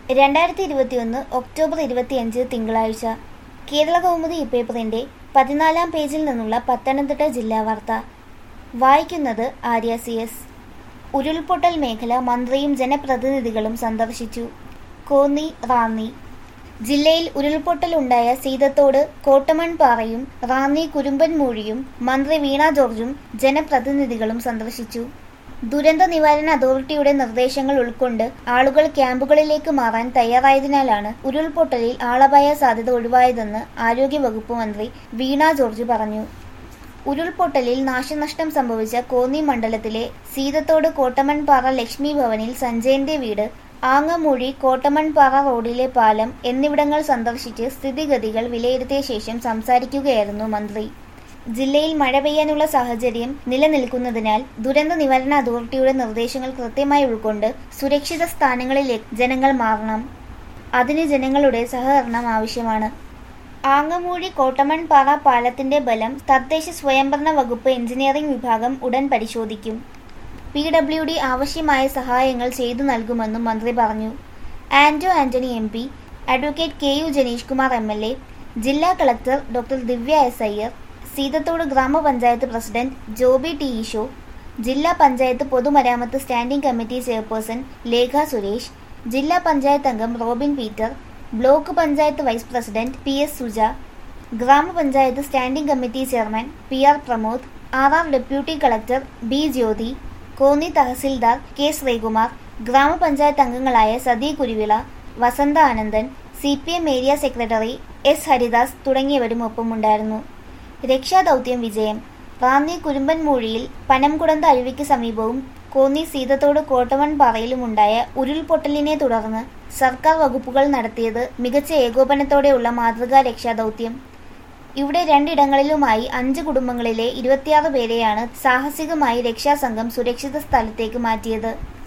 രണ്ടായിരത്തി ഇരുപത്തിയൊന്ന് ഒക്ടോബർ ഇരുപത്തിയഞ്ച് തിങ്കളാഴ്ച കേരള കൗമുദി ഇപ്പേപ്പറിന്റെ പതിനാലാം പേജിൽ നിന്നുള്ള പത്തനംതിട്ട ജില്ലാ വാർത്ത വായിക്കുന്നത് ആര്യ സി എസ് ഉരുൾപൊട്ടൽ മേഖല മന്ത്രിയും ജനപ്രതിനിധികളും സന്ദർശിച്ചു കോന്നി റാന്നി ജില്ലയിൽ ഉരുൾപൊട്ടലുണ്ടായ സീതത്തോട് കോട്ടമൺപാറയും റാന്നി കുരുമ്പൻമൂഴിയും മന്ത്രി വീണ ജോർജും ജനപ്രതിനിധികളും സന്ദർശിച്ചു ദുരന്ത നിവാരണ അതോറിറ്റിയുടെ നിർദ്ദേശങ്ങൾ ഉൾക്കൊണ്ട് ആളുകൾ ക്യാമ്പുകളിലേക്ക് മാറാൻ തയ്യാറായതിനാലാണ് ഉരുൾപൊട്ടലിൽ ആളപായ സാധ്യത ഒഴിവായതെന്ന് ആരോഗ്യവകുപ്പ് മന്ത്രി വീണ ജോർജ് പറഞ്ഞു ഉരുൾപൊട്ടലിൽ നാശനഷ്ടം സംഭവിച്ച കോന്നി മണ്ഡലത്തിലെ സീതത്തോട് കോട്ടമൺപാറ ലക്ഷ്മി ഭവനിൽ സഞ്ജയന്റെ വീട് ആങ്ങമൂഴി കോട്ടമൺപാറ റോഡിലെ പാലം എന്നിവിടങ്ങൾ സന്ദർശിച്ച് സ്ഥിതിഗതികൾ വിലയിരുത്തിയ ശേഷം സംസാരിക്കുകയായിരുന്നു മന്ത്രി ജില്ലയിൽ മഴ പെയ്യാനുള്ള സാഹചര്യം നിലനിൽക്കുന്നതിനാൽ ദുരന്ത നിവാരണ അതോറിറ്റിയുടെ നിർദ്ദേശങ്ങൾ കൃത്യമായി ഉൾക്കൊണ്ട് സുരക്ഷിത സ്ഥാനങ്ങളിലേക്ക് ജനങ്ങൾ മാറണം അതിന് ജനങ്ങളുടെ സഹകരണം ആവശ്യമാണ് ആങ്ങമൂഴി കോട്ടമൺപാറ പാലത്തിന്റെ ബലം തദ്ദേശ സ്വയംഭരണ വകുപ്പ് എഞ്ചിനീയറിംഗ് വിഭാഗം ഉടൻ പരിശോധിക്കും പി ഡബ്ല്യു ഡി ആവശ്യമായ സഹായങ്ങൾ ചെയ്തു നൽകുമെന്നും മന്ത്രി പറഞ്ഞു Anto Antony M P advocate K U Janeesh Kumar M L A ജില്ലാ collector doctor Divya S Iyer Seethathode ഗ്രാമപഞ്ചായത്ത് പ്രസിഡന്റ് ജോബി ടി ഈശോ ജില്ലാ പഞ്ചായത്ത് പൊതുമരാമത്ത് standing committee chairperson Lekha Suresh ജില്ലാ പഞ്ചായത്ത് അംഗം Robin Peter block panchayat vice president P S Suja ഗ്രാമപഞ്ചായത്ത് standing committee chairman P R Pramod R R deputy collector B Jyothi Konni tahsildar K Sreekumar ഗ്രാമപഞ്ചായത്ത് അംഗങ്ങളായ സതി കുരുവിള വസന്ത Anandan C P M area secretary S Haridas തുടങ്ങിയവരും ഒപ്പമുണ്ടായിരുന്നു രക്ഷാദൗത്യം വിജയം റാന്നി കുരുമ്പൻമൂഴിയിൽ പനംകുടന്ത അരുവിക്ക് സമീപവും കോന്നി സീതത്തോട് കോട്ടമൺപാറയിലുമുണ്ടായ ഉരുൾപൊട്ടലിനെ തുടർന്ന് സർക്കാർ വകുപ്പുകൾ നടത്തിയത് മികച്ച ഏകോപനത്തോടെയുള്ള മാതൃകാ രക്ഷാദൗത്യം ഇവിടെ രണ്ടിടങ്ങളിലുമായി അഞ്ച് കുടുംബങ്ങളിലെ ഇരുപത്തിയാറ് പേരെയാണ് സാഹസികമായി രക്ഷാസംഘം സുരക്ഷിത സ്ഥലത്തേക്ക് മാറ്റിയത്